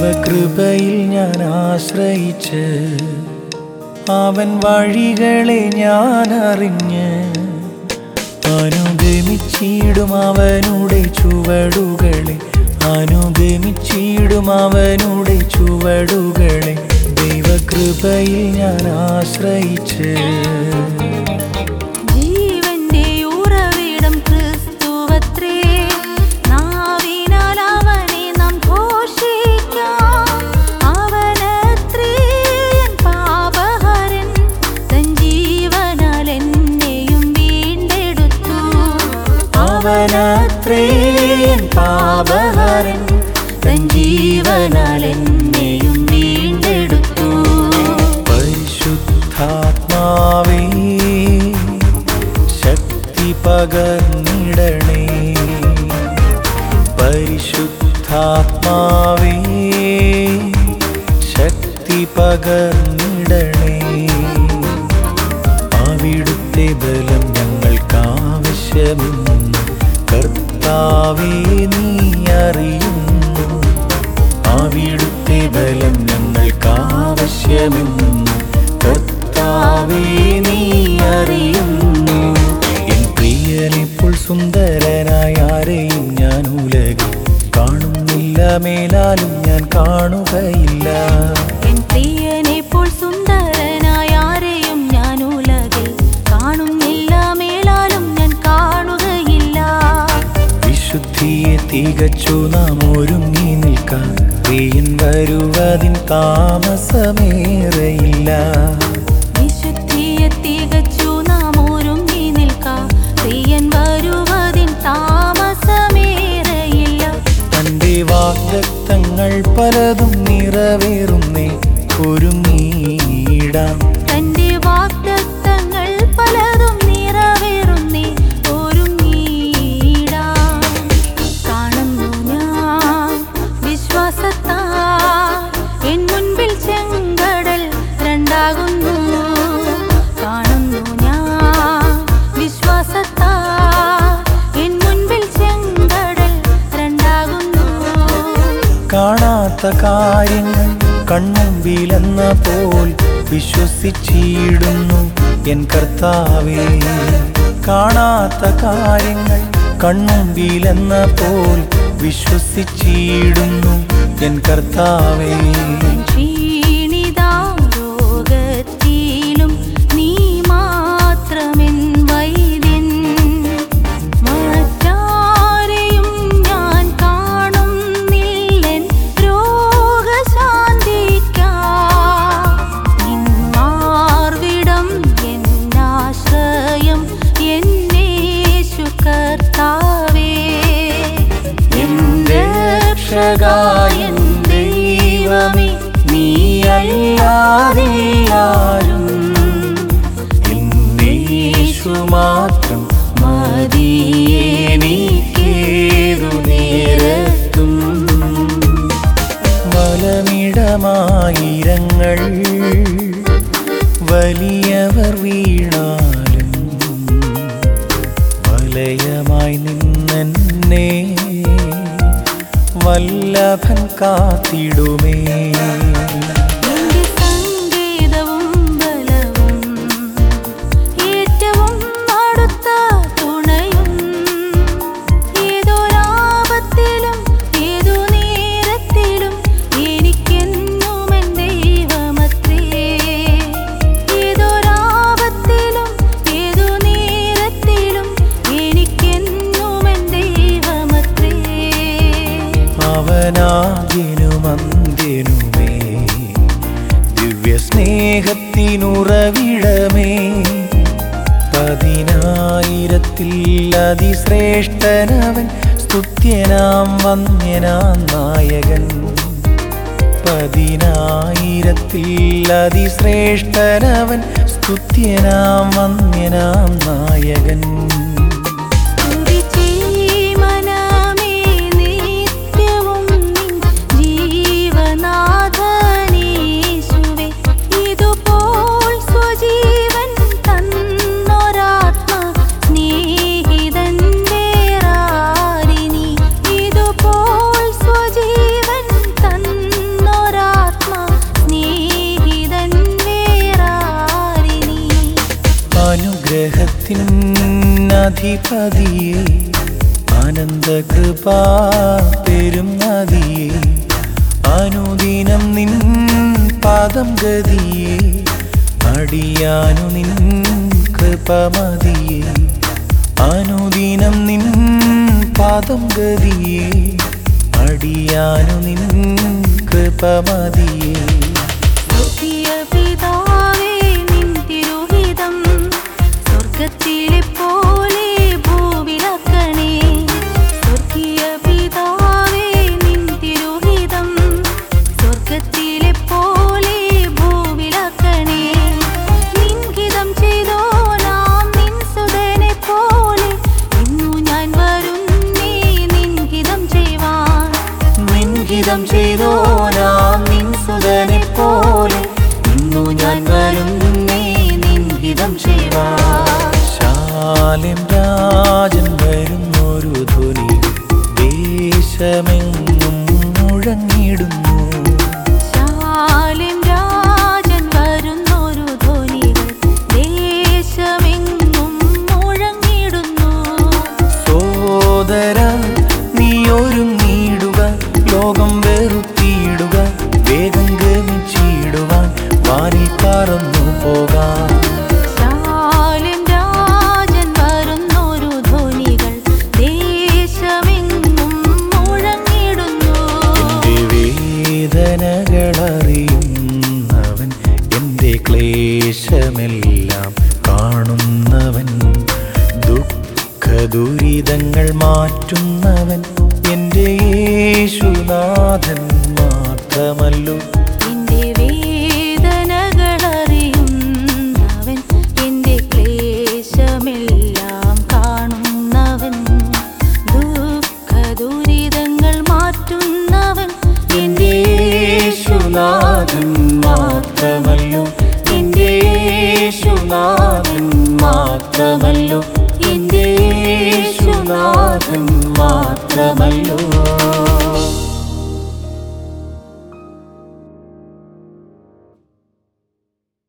ദൈവകൃപയിൽ ഞാൻ ആശ്രയിച്ച് അവൻ വഴികളെ ഞാൻ അറിഞ്ഞ് അനുഗമിച്ചിടും അവനുടെ ചുവടുകളെ അനുഗമിച്ചിടും അവനുടെ ചുവടുകളെ ദൈവകൃപയിൽ ഞാൻ ആശ്രയിച്ച് ജീവന്റെ ഉറവിടം ക്രിസ്തുവത്രേ നാവിനാൽ അവനെ നാം ഘോഷിക്കാം അവനത്രേ എൻ പാപഹരൻ തൻ ജീവനാൽ എന്നെയും വീണ്ടെടുത്തു അവനത്രേ എൻ പാപഹരൻ തൻ ജീവനാൽ എന്നെയും വീണ്ടെടുത്തു പരിശുദ്ധാത്മാവേ ശക്തി പകർന്നിടണേ പരിശുദ്ധാത്മാവേ ശക്തി പകർന്നിടണേ അവിടുത്തെ ബലം ഞങ്ങൾക്കാവശ്യമെന്ന് കർത്താവേ നീ അറിയുന്നു അവിടുത്തെ ബലം ഞങ്ങൾക്കാവശ്യമെന്ന് കർത്താവേ നീ അറിയുന്നു എൻ പ്രിയനിപ്പോൾ സുന്ദരനായ ആരെയും ഞാൻ ഉലകിൽ കാണുന്നില്ല മേലാലും ഞാൻ കാണുകയില്ല എൻ പ്രിയനെ പോൽ സുന്ദരനായ ആരെയും ഞാൻ ഉലകിൽ കാണുന്നില്ല മേലാലും ഞാൻ കാണുകയില്ല വിശുദ്ധിയെ തികച്ചു നാം ഒരുങ്ങി നിൽക്കാൻ പ്രിയൻ വരുവതിൻ താമസമേറെയില്ല വിശുദ്ധിയെ തികച്ചു നാം ഒരുങ്ങി നിൽക്കാം പ്രിയൻ വരുവതിൻ താമസമേറെയില്ല തന്റെ വാഗ്ദത്തങ്ങൾ പലതും നിറവേറുന്നേ ഒരുങ്ങിയിടാം തന്റെ വാഗ്ദത്തങ്ങൾ പലതും നിറവേറുന്നേ ഒരുങ്ങിയിടാം കാണുന്നു ഞാൻ വിശ്വാസത്താ എൻ മുൻപിൽ ചെങ്കടൽ രണ്ടാകുന്നു കാണുന്നു ഞാൻ വിശ്വാസത്താ എൻ മുൻപിൽ ചെങ്കടൽ രണ്ടാകുന്നു കാണാത്ത കാര്യങ്ങൾ കൺമുമ്പിലെന്ന പോൽ വിശ്വസിച്ചിടുന്നു എൻ കർത്താവേ കാണാത്ത കാര്യങ്ങൾ കൺമുമ്പിലെന്ന പോൽ വിശ്വസിച്ചിടുന്നു എൻ കർത്താവേ ക്ഷീണിതാരോഗത്തിലും നീ മാത്രമെൻ വൈദ്യൻ മറ്റാരെയും ഞാൻ കാണുന്നില്ലൻ രോഗശാന്തിക്കാ നിൻ മാർവിടം എന്നാശ്രയം എന്നേശു കർത്താവേ എന്റെ രക്ഷകായൻ ദൈവമേ നീയല്ലാതെ ആരും എന്നേശു മാത്രം മതിയേനിക്കേതു നേരത്തും വലമിടമായിരങ്ങൾ വലിയവർ വീണാലും വലയമായി നിന്നെന്നെ വല്ലഭൻ കാത്തിടുമേ എന്റെ സംഗീതവും ബലവും ഏറ്റവും അടുത്ത തുണയും ഏതൊരാപത്തിലും ഏതു നേരത്തിലും എനിക്കെന്നും എൻ ദൈവമത്രേ ഏതൊരാപത്തിലും ഏതു നേരത്തിലും എനിക്കെന്നും എൻ ദൈവമത്രേ അവനാദ്യനും അന്ത്യനുമേ ദിവ്യ സ്നേഹത്തിനുറവിടമേ പതിനായിരത്തിൽ അതിശ്രേഷ്ഠനവൻ സ്തുത്യനാം വന്യനാം നായകൻ പതിനായിരത്തിൽ അതിശ്രേഷ്ഠനവൻ സ്തുത്യനാം വന്യനാം നായകൻ മനമേ നിത്യവും നിൻ ജീവനാഥനീശുവേ ഇതുപോൽ സ്വജീവൻ തന്നൊരാത്മ സ്നേഹിതൻ വേറാരിനി ഇതുപോൽ സ്വജീവൻ തന്ന അഖിലത്തിനധിപതിയെ ആനന്ദകൃപാ പെരും നദിയെ അനുദിനം നിൻ പാദം ഗതിയെ അടിയാനു നിൻ കൃപമതിയെ അനുദിനം നിൻ പാദം ഗതിയെ അടിയാനു നിൻ കൃപമതിയെ സ്വർഗീയ പിതാവേ നിൻ തിരുഹിതം സ്വർഗത്തിലെ പോലെ ഭൂവിലാക്കണേ സ്വർഗീയ പിതാവേ നിൻ തിരുഹിതം സ്വർഗത്തിലെ പോലെ ഭൂവിലാക്കണേ നിൻഹിതം ചെയ്തോ നാം നിൻ സുതനെ പോലെ ഇന്നു ഞാൻ വരുന്നേ നിൻഹിതം ചെയ്യുവാൻ നിൻഹിതം ചെയ്തോ നാം നിൻ സുതനെ പോലെ ഇന്നു ഞാൻ വരുന്നേ നിൻഹിതം ചെയ്യുവാൻ ശാലിം രാജൻ വരുന്നൊരു ധ്വനി ദേശമെങ്ങും മുഴങ്ങിടുന്നു ശാലിം രാജൻ വരുന്നൊരു ധ്വനികൾ ദേശമെങ്ങും മുഴങ്ങിടുന്നു സോദര നീ ഒരുങ്ങിടുക ലോകം വെറുത്തിയിടുക വേഗം ഗമിച്ചിടുവാൻ വാനിൽ പറന്നു പോകാം ശാലിം രാജൻ വരുന്നൊരു ധ്വനികൾ ദേശമെങ്ങും മുഴങ്ങിടുന്നു എന്റെ വേദനകളറിയുന്നവൻ എൻ്റെ ക്ലേശമെല്ലാം കാണുന്നവൻ ദുഃഖ ദുരിതങ്ങൾ മാറ്റുന്നവൻ എൻ്റെ യേശുനാഥൻ മാത്രമല്ലോ